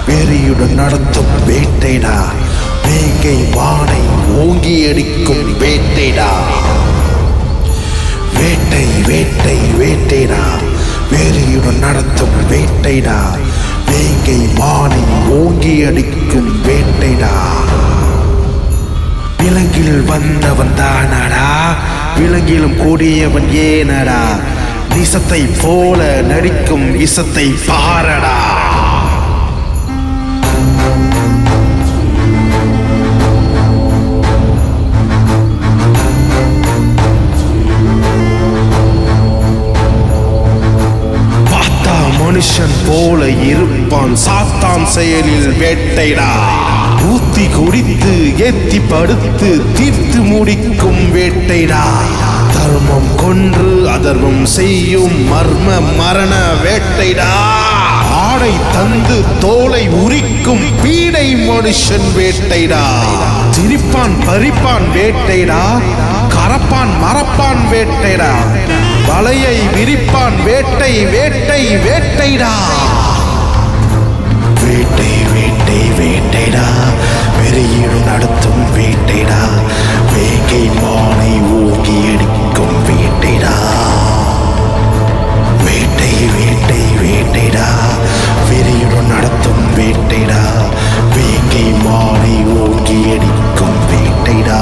வெறியுடன் நடத்தும் வேட்டைடா வேங்கை வானை ஓங்கி அடிக்கும் வேட்டைடா வேட்டை வேட்டை வேட்டைடா வெறியுடன் நடத்தும் வேட்டைடா வேங்கை வானை ஓங்கி அடிக்கும் வேட்டைடா விலங்கில் வந்தவன் தானடா விலங்கிலும் கூடியவன் ஏனடா நிசத்தை போல நடிக்கும் இசத்தை பாரடா பார்த்தா மனுஷன் போல இருப்பான் சாத்தான் செயலில் வேட்டைடா ஊத்தி குடித்து ஏத்தி படுத்து தீர்த்து முடிக்கும் வேட்டைடா தர்மம் கொன்று அதர்மம் செய்யும் மர்ம மரண வேட்டைடா ஆடை தந்து தோலை உரிக்கும் பீடை மனுஷன் வேட்டைடா சிரிப்பான் பறிப்பான் வேட்டைடா கரப்பான் மறப்பான் வேட்டைடா வலையை விரிப்பான் வேட்டை வேட்டை வேட்டைடா வேட்டை வேட்டை வேட்டைடா வெறியீடு நடத்தும் வேட்டைடா வேங்கை மானை ஓங்கி அடிக்கும் வேட்டைடா வேட்டை வேட்டை வேட்டைடா வெறியீடு நடத்தும் வேட்டைடா வேங்கை மானை ஓங்கி அடிக்கும் வேட்டைடா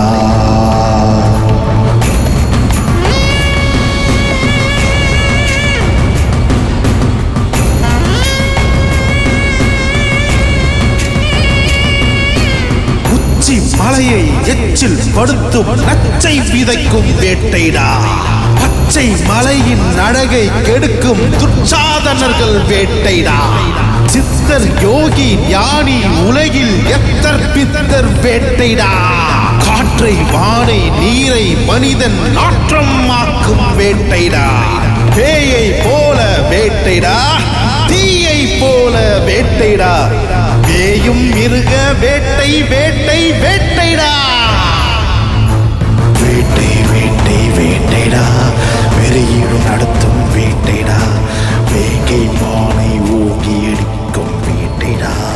உச்சி மலையை எச்சில் படுத்தும் நச்சை விதைக்கும் வேட்டைடா பச்சை மலையின் அழகை கெடுக்கும் துச்சாதனர்கள் வேட்டைடா சித்தர் யோகி ஞானி உலகில் எத்தர் பித்தர் வேட்டைடா காற்றை வானை நீரை மனிதன் நாற்றம் ஆக்கும் வேட்டைடா பேயை போல வேட்டைடா தீயை போல வேட்டைடா பேயும் மிருக வேட்டை வேட்டை வேட்டைடா வேட்டை வேட்டை வேட்டைடா வெறியீடு நடத்தும் வேட்டைடா வேங்கை மானை ஓங்கி அடிக்கும் வேட்டைடா